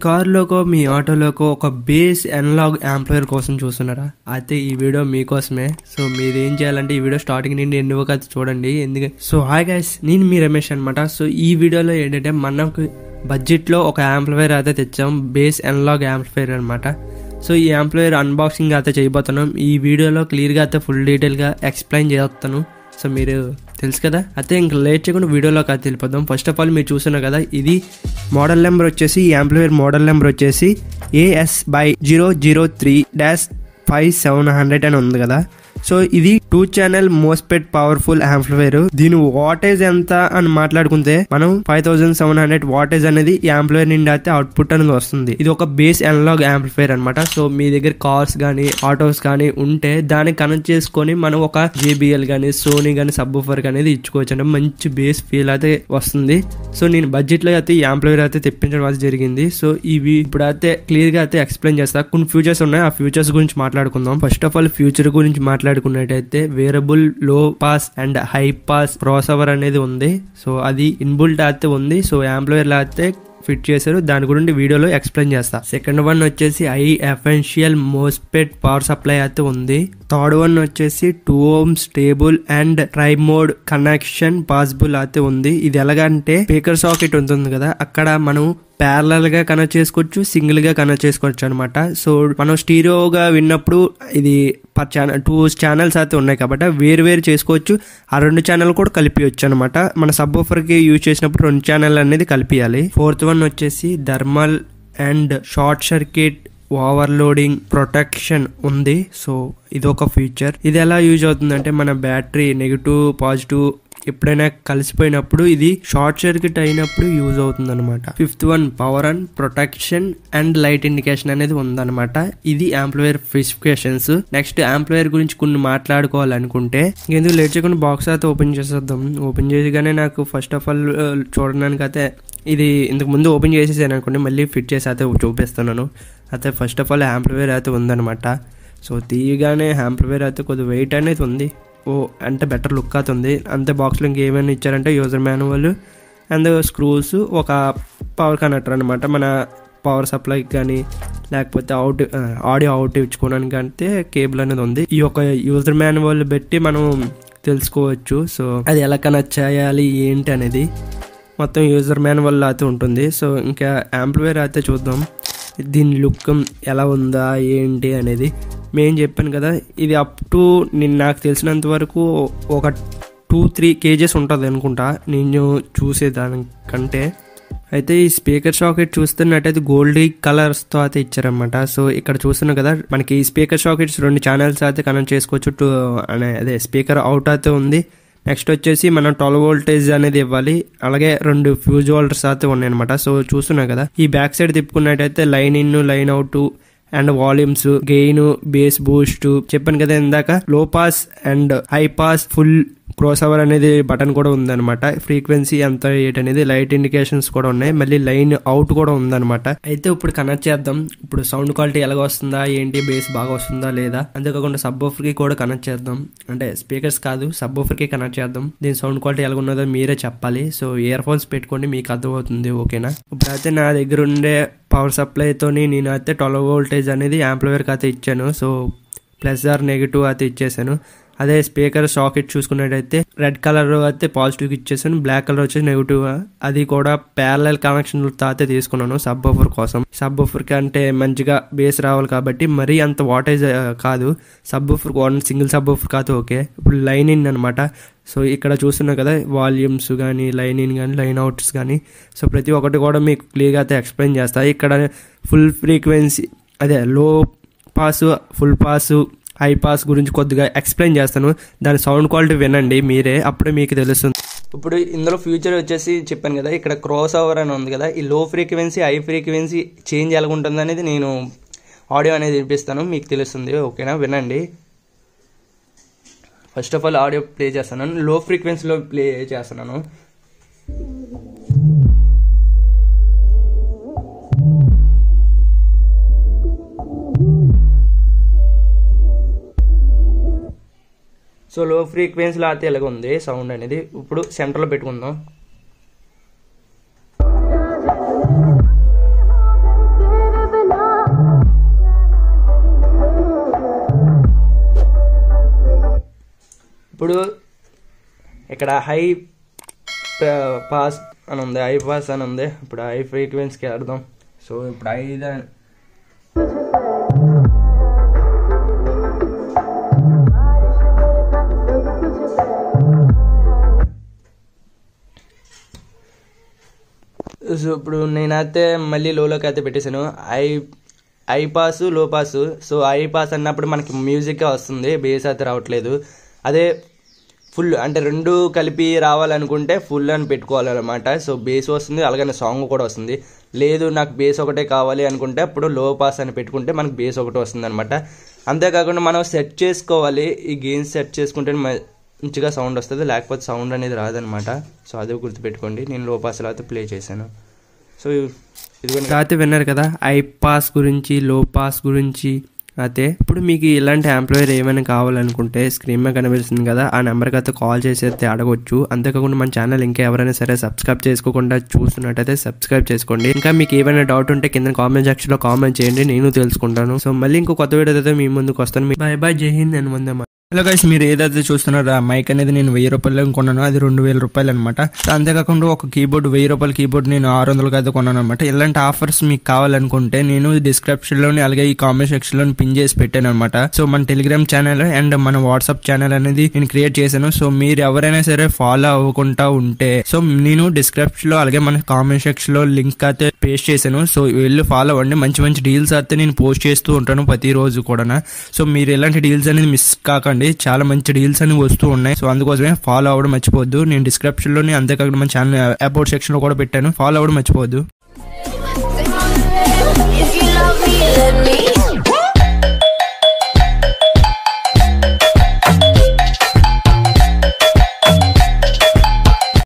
కారులోకో మీ ఆటోలోకో ఒక base analogue యాంప్లయర్ కోసం చూస్తున్నారా అయితే ఈ వీడియో మీకోసమే సో మీరు ఏం చేయాలంటే ఈ వీడియో స్టార్టింగ్ నుండి ఎన్ని వరకు చూడండి ఎందుకంటే సో హాయ్ గైస్ నేను మీ రమేష్ అనమాట సో ఈ వీడియోలో ఏంటంటే మనకు బడ్జెట్లో ఒక యాంప్లవైర్ అయితే తెచ్చాం బేస్ ఎనలాగ్ యాంప్లవైర్ అనమాట సో ఈ యాంప్లవైర్ అన్బాక్సింగ్ అయితే చేయబోతున్నాం ఈ వీడియోలో క్లియర్గా అయితే ఫుల్ డీటెయిల్గా ఎక్స్ప్లెయిన్ చేస్తాను సో మీరు తెలుసు కదా అయితే ఇంకా లేట్ చేయకుండా వీడియోలోకి అయితే వెళ్ళిపోదాం ఫస్ట్ ఆఫ్ ఆల్ మీరు చూస్తున్నారు కదా ఇది మోడల్ నెంబర్ వచ్చేసి ఈ యాంప్లిఫైర్ మోడల్ నెంబర్ వచ్చేసి AS by zero zero three dash five seven hundred అని ఉంది కదా సో ఇది two channel MOSFET powerful amplifier దీని వాటేజ్ ఎంత అని మాట్లాడుకుంటే మనం five thousand seven hundred wattage అనేది ఈ యాంప్లిఫైర్ నుండి అయితే అవుట్పుట్ అనేది వస్తుంది ఇది ఒక బేస్ అనలాగ్ యాంప్లిఫైర్ అనమాట సో మీ దగ్గర కార్స్ కానీ ఆటోస్ కానీ ఉంటే దాన్ని కనెక్ట్ చేసుకొని మనం ఒక జేబిఎల్ కానీ సోనీ కానీ సబ్బూఫర్ అనేది ఇచ్చుకోవచ్చు అంటే మంచి బేస్ ఫీల్ అయితే వస్తుంది సో నేను బడ్జెట్ లో అయితే ఈ యాంప్లిఫైర్ అయితే తెప్పించడం అయితే జరిగింది సో ఇవి ఇప్పుడు అయితే క్లియర్ గా అయితే ఎక్స్ప్లెయిన్ చేస్తా కొన్ని ఫ్యూచర్స్ ఉన్నాయి ఆ ఫ్యూచర్స్ గురించి మాట్లాడుకుందాం ఫస్ట్ ఆఫ్ ఆల్ ఫ్యూచర్ గురించి మాట్లాడుకున్నట్టయితే variable low pass and high pass crossover అనేది ఉంది సో అది ఇన్బుల్ట్ అయితే ఉంది సో యాంప్లిఫైర్ లో అయితే ఫిట్ చేశారు దాని గురించి వీడియోలో ఎక్స్ప్లెయిన్ చేస్తా సెకండ్ వన్ వచ్చేసి high efficiency MOSFET power supply అయితే ఉంది థర్డ్ వన్ వచ్చేసి two ohm stable and tri mode connection possible అయితే ఉంది ఇది ఎలాగంటే స్పీకర్ సాకెట్ ఉంటుంది కదా అక్కడ మనం ప్యారలల్ గా కనెక్ట్ చేసుకోవచ్చు సింగిల్ గా కనెక్ట్ చేసుకోవచ్చు అనమాట సో మనం స్టీరియోగా విన్నప్పుడు ఇది పర్ ఛానల్ టూ ఛానల్స్ అయితే ఉన్నాయి కాబట్టి వేరు వేరు చేసుకోవచ్చు ఆ రెండు ఛానల్ కూడా కలిపియచ్చు అనమాట మన సబ్ కి యూజ్ చేసినప్పుడు రెండు ఛానల్ అనేది కలిపియాలి ఫోర్త్ వన్ వచ్చేసి thermal and short circuit overloading protection ఉంది సో ఇది ఒక ఫీచర్ ఇది ఎలా యూజ్ అవుతుందంటే మన బ్యాటరీ నెగిటివ్ పాజిటివ్ ఎప్పుడైనా కలిసిపోయినప్పుడు ఇది షార్ట్ సర్క్యూట్ అయినప్పుడు యూజ్ అవుతుంది అనమాట fifth one power and protection and light indication అనేది ఉందన్నమాట ఇది యాంప్లిఫైర్ స్పెసిఫికేషన్స్ నెక్స్ట్ యాంప్లిఫైర్ గురించి కొన్ని మాట్లాడుకోవాలనుకుంటే ఎందుకు లేట్ చేయకుండా బాక్స్ అయితే ఓపెన్ చేసేద్దాం ఓపెన్ చేయగానే నాకు ఫస్ట్ ఆఫ్ ఆల్ చూడడానికి అయితే ఇది ఇంతకు ముందు ఓపెన్ చేసేసాను అనుకోండి మళ్ళీ ఫిట్ చేసి అయితే చూపిస్తున్నాను అయితే ఫస్ట్ ఆఫ్ ఆల్ యాంప్లిఫైర్ అయితే ఉందన్నమాట సో తీయగానే యాంప్లిఫైర్ అయితే కొద్ది వెయిట్ అనేది ఉంది ఓ అంటే బెటర్ లుక్ అవుతుంది అంతే బాక్స్లో ఇంకేమైనా ఇచ్చారంటే యూజర్ మాన్యువల్ అండ్ స్క్రూస్ ఒక పవర్ కనెక్టర్ అనమాట మన పవర్ సప్లైకి కానీ లేకపోతే అవుట్ ఆడియో అవుట్ ఇచ్చుకోవడానికి అంటే కేబుల్ అనేది ఉంది ఈ యొక్క యూజర్ మాన్యువల్ పెట్టి మనం తెలుసుకోవచ్చు సో అది ఎలా కనెక్ట్ చేయాలి ఏంటి అనేది మొత్తం యూజర్ మాన్యువల్ అయితే ఉంటుంది సో ఇంకా యాంప్లిఫైర్ అయితే చూద్దాం దీని లుక్ ఎలా ఉందా ఏంటి అనేది మేము చెప్పాను కదా ఇది అప్ టు నేను నాకు తెలిసినంత వరకు ఒక టూ త్రీ కేజెస్ ఉంటుంది అనుకుంటా నేను చూసేదానికంటే అయితే ఈ స్పీకర్ సాకెట్ చూస్తున్నట్టయితే గోల్డీ కలర్స్తో అయితే ఇచ్చారనమాట సో ఇక్కడ చూస్తున్నాం కదా మనకి ఈ స్పీకర్ సాకెట్స్ రెండు ఛానల్స్ అయితే కనెక్ట్ చేసుకోవచ్చు టూ అనే అదే స్పీకర్ అవుట్ అయితే ఉంది నెక్స్ట్ వచ్చేసి మనం ట్వెల్వ్ వోల్టేజ్ అనేది ఇవ్వాలి అలాగే రెండు ఫ్యూజ్ హోల్డర్స్ అయితే ఉన్నాయన్నమాట సో చూస్తున్నాం కదా ఈ బ్యాక్ సైడ్ తిప్పుకున్నట్టయితే line in line out and volumes gain bass boost చెప్పాను కదా ఇందాక low pass and high pass full crossover అనేది బటన్ కూడా ఉందన్నమాట ఫ్రీక్వెన్సీ ఎంత ఏట్ అనేది లైట్ ఇండికేషన్స్ కూడా ఉన్నాయి మళ్ళీ లైన్ అవుట్ కూడా ఉందన్నమాట అయితే ఇప్పుడు కనెక్ట్ చేద్దాం ఇప్పుడు సౌండ్ క్వాలిటీ ఎలాగ వస్తుందా ఏంటి బేస్ బాగా వస్తుందా లేదా అంతేకాకుండా సబ్ కి కూడా కనెక్ట్ చేద్దాం అంటే స్పీకర్స్ కాదు సబ్ కి కనెక్ట్ చేద్దాం దీని సౌండ్ క్వాలిటీ ఎలాగ ఉన్నదో మీరే చెప్పాలి సో ఇయర్ ఫోన్స్ పెట్టుకోండి మీకు అర్థమవుతుంది ఓకేనా ఇప్పుడైతే నా దగ్గర ఉండే పవర్ సప్లైతోని నేను అయితే ట్వెల్వ్ వోల్టేజ్ అనేది యాంప్లిఫైర్కి అయితే ఇచ్చాను సో ప్లస్ ఆర్ నెగిటివ్ అయితే ఇచ్చేసాను అదే స్పీకర్ సాకెట్ చూసుకున్నట్టయితే రెడ్ కలర్ అయితే పాజిటివ్ ఇచ్చేసాను బ్లాక్ కలర్ వచ్చేసి నెగిటివ్ అది కూడా ప్యారలల్ కనెక్షన్ అయితే తీసుకున్నాను సబ్ బఫర్ కోసం సబ్ బఫర్ అంటే మంచిగా బేస్ రావాలి కాబట్టి మరీ అంత వాటేజ్ కాదు subwoofer one single subwoofer కాదు ఓకే ఇప్పుడు లైన్ ఇన్ అనమాట సో ఇక్కడ చూస్తున్నాం కదా వాల్యూమ్స్ కానీ లైన్ ఇన్ కానీ లైన్ అవుట్స్ కానీ సో ప్రతి ఒక్కటి కూడా మీకు క్లియర్గా అయితే ఎక్స్ప్లెయిన్ చేస్తాయి ఇక్కడ ఫుల్ ఫ్రీక్వెన్సీ అదే low pass full pass high pass గురించి కొద్దిగా ఎక్స్ప్లెయిన్ చేస్తాను దాని సౌండ్ క్వాలిటీ వినండి మీరే అప్పుడే మీకు తెలుస్తుంది ఇప్పుడు ఇందులో ఫ్యూచర్ వచ్చేసి చెప్పాను కదా ఇక్కడ క్రాస్ ఓవర్ అని ఉంది కదా ఈ లో ఫ్రీక్వెన్సీ హై ఫ్రీక్వెన్సీ చేంజ్ ఎలా ఉంటుంది అనేది నేను ఆడియో అనేది వినిపిస్తాను మీకు తెలుస్తుంది ఓకేనా వినండి first of all audio play చేస్తున్నాను లో ఫ్రీక్వెన్సీలో ప్లే చేస్తున్నాను సో లో ఫ్రీక్వెన్సీలో అయితే ఇలాగ ఉంది సౌండ్ అనేది ఇప్పుడు సెంటర్లో పెట్టుకుందాం ఇప్పుడు ఇక్కడ హై పాస్ అని ఉంది హై పాస్ అని ఉంది ఇప్పుడు హై ఫ్రీక్వెన్సీకి వెళ్దాం సో ఇప్పుడు హై సో ఇప్పుడు నేనైతే మళ్ళీ లోలోకి అయితే పెట్టేశాను high high pass low pass so high pass అన్నప్పుడు మనకి మ్యూజిక్ వస్తుంది బేస్ అయితే రావట్లేదు అదే ఫుల్ అంటే రెండు కలిపి రావాలనుకుంటే ఫుల్ అని పెట్టుకోవాలన్నమాట సో బేస్ వస్తుంది అలాగనే సాంగ్ కూడా వస్తుంది లేదు నాకు బేస్ ఒకటే కావాలి అనుకుంటే అప్పుడు లో పాస్ అని పెట్టుకుంటే మనకు బేస్ ఒకటి వస్తుంది అనమాట అంతేకాకుండా మనం సెట్ చేసుకోవాలి ఈ గేమ్స్ సెట్ చేసుకుంటే మంచిగా సౌండ్ వస్తుంది లేకపోతే సౌండ్ అనేది రాదనమాట సో అది గుర్తుపెట్టుకోండి నేను లో పాస్ అయితే ప్లే చేశాను సో ఇది అయితే విన్నారు కదా ఐ పాస్ గురించి లో పాస్ గురించి అయితే ఇప్పుడు మీకు ఇలాంటి ఎంప్లాయర్ ఏమైనా కావాలనుకుంటే స్క్రీన్ మీద కనిపిస్తుంది కదా ఆ నెంబర్కి అయితే కాల్ చేసి అయితే అడగొచ్చు అంతేకాకుండా మన ఛానల్ ఇంకా ఎవరైనా సరే సబ్స్క్రైబ్ చేసుకోకుండా చూస్తున్నట్టయితే సబ్స్క్రైబ్ చేసుకోండి ఇంకా మీకు ఏమైనా డౌట్ ఉంటే కింద కామెంట్ సెక్షన్లో కామెంట్ చేయండి నేను తెలుసుకుంటాను సో మళ్ళీ ఇంకో కొత్త వీడియో అయితే మీ ముందుకు వస్తాను బాయ్ బాయ్ జై హింద్ అని ముందే హలో గైస్ మీరు ఏదైతే చూస్తున్నారో ఆ మైక్ అనేది నేను వెయ్యి రూపాయలు కొన్నాను అది రెండు వేల రూపాయలు అనమాట అంతేకాకుండా ఒక కీబోర్డ్ వెయ్యి రూపాయల కీబోర్డ్ నేను ఆరు వందలకి అయితే కొన్నాను అనమాట ఇలాంటి ఆఫర్స్ మీకు కావాలనుకుంటే నేను డిస్క్రిప్షన్ లోని అలాగే ఈ కామెంట్ సెక్షన్ లో పిన్ చేసి పెట్టాను అనమాట సో మన టెలిగ్రామ్ ఛానల్ అండ్ మన వాట్సాప్ ఛానల్ అనేది నేను క్రియేట్ చేశాను సో మీరు ఎవరైనా సరే ఫాలో అవ్వకుండా ఉంటే సో నేను డిస్క్రిప్షన్ లో అలాగే మన కామెంట్ సెక్షన్ లో లింక్ అయితే పేస్ట్ చేశాను సో వెళ్ళి ఫాలో అవ్వండి మంచి మంచి డీల్స్ అయితే నేను పోస్ట్ చేస్తూ ఉంటాను ప్రతిరోజు కూడా సో మీరు ఎలాంటి డీల్స్ అనేది మిస్ కాకండి చాలా మంచి డీల్స్ అని వస్తూ ఉన్నాయి సో అందుకోసమే ఫాలో అవ్వడం మర్చిపోవద్దు నేను డిస్క్రిప్షన్ లోని అంతేకాకుండా మన ఛానల్ అబౌట్ సెక్షన్ లో కూడా పెట్టాను ఫాలో అవ్వడం మర్చిపోవద్దు